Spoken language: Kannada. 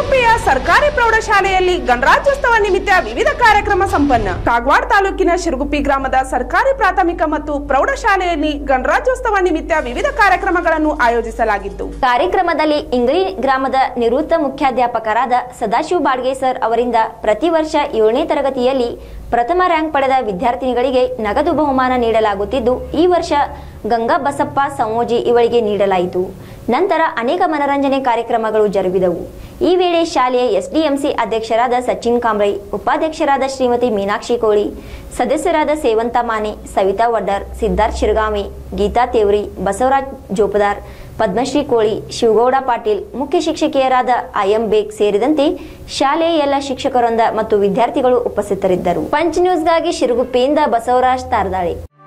ಶಿರುಗುಪ್ಪಿಯ ಸರ್ಕಾರಿ ಪ್ರೌಢಶಾಲೆಯಲ್ಲಿ ಗಣರಾಜ್ಯೋತ್ಸವ ನಿಮಿತ್ತ ವಿವಿಧ ಕಾರ್ಯಕ್ರಮ ಸಂಪನ್ನ ಕಾಗವಾಡ ತಾಲೂಕಿನ ಶಿರುಗುಪ್ಪಿ ಗ್ರಾಮದ ಸರ್ಕಾರಿ ಪ್ರಾಥಮಿಕ ಮತ್ತು ಪ್ರೌಢಶಾಲೆಯಲ್ಲಿ ಗಣರಾಜ್ಯೋತ್ಸವ ನಿಮಿತ್ತ ವಿವಿಧ ಕಾರ್ಯಕ್ರಮಗಳನ್ನು ಆಯೋಜಿಸಲಾಗಿತ್ತು ಕಾರ್ಯಕ್ರಮದಲ್ಲಿ ಇಂಗ್ಲಿ ಗ್ರಾಮದ ನಿವೃತ್ತ ಮುಖ್ಯಾಧ್ಯಾಪಕರಾದ ಸದಾಶಿವ ಬಾಡ್ಗೆ ಸರ್ ಅವರಿಂದ ಪ್ರತಿ ವರ್ಷ ಏಳನೇ ತರಗತಿಯಲ್ಲಿ ಪ್ರಥಮ ರ್ಯಾಂಕ್ ಪಡೆದ ವಿದ್ಯಾರ್ಥಿನಿಗಳಿಗೆ ನಗದು ಬಹುಮಾನ ನೀಡಲಾಗುತ್ತಿದ್ದು ಈ ವರ್ಷ ಗಂಗಾ ಬಸಪ್ಪ ಸಂವೋಜಿ ಇವರಿಗೆ ನೀಡಲಾಯಿತು ನಂತರ ಅನೇಕ ಮನರಂಜನೆ ಕಾರ್ಯಕ್ರಮಗಳು ಜರುಗಿದವು ಈ ವೇಳೆ ಶಾಲೆಯ ಎಸ್ಡಿಎಂಸಿ ಅಧ್ಯಕ್ಷರಾದ ಸಚಿನ್ ಕಾಂಬ್ರೈ ಉಪಾಧ್ಯಕ್ಷರಾದ ಶ್ರೀಮತಿ ಮೀನಾಕ್ಷಿ ಕೋಳಿ ಸದಸ್ಯರಾದ ಸೇವಂತ ಮಾನೆ ಸವಿತಾ ವಡ್ಡರ್ ಸಿದ್ಧಾರ್ಥ್ ಶಿರಗಾಮಿ ಗೀತಾ ತೇವ್ರಿ ಬಸವರಾಜ್ ಜೋಪದಾರ್ ಪದ್ಮಶ್ರೀ ಕೋಳಿ ಶಿವಗೌಡ ಪಾಟೀಲ್ ಮುಖ್ಯ ಶಿಕ್ಷಕಿಯರಾದ ಐಎಂ ಬೇಗ್ ಸೇರಿದಂತೆ ಶಾಲೆಯ ಎಲ್ಲ ಶಿಕ್ಷಕರೊಂದ ಮತ್ತು ವಿದ್ಯಾರ್ಥಿಗಳು ಉಪಸ್ಥಿತರಿದ್ದರು ಪಂಚ್ ನ್ಯೂಸ್ಗಾಗಿ ಶಿರುಗುಪ್ಪಿಯಿಂದ ಬಸವರಾಜ್ ತಾರದಾಳಿ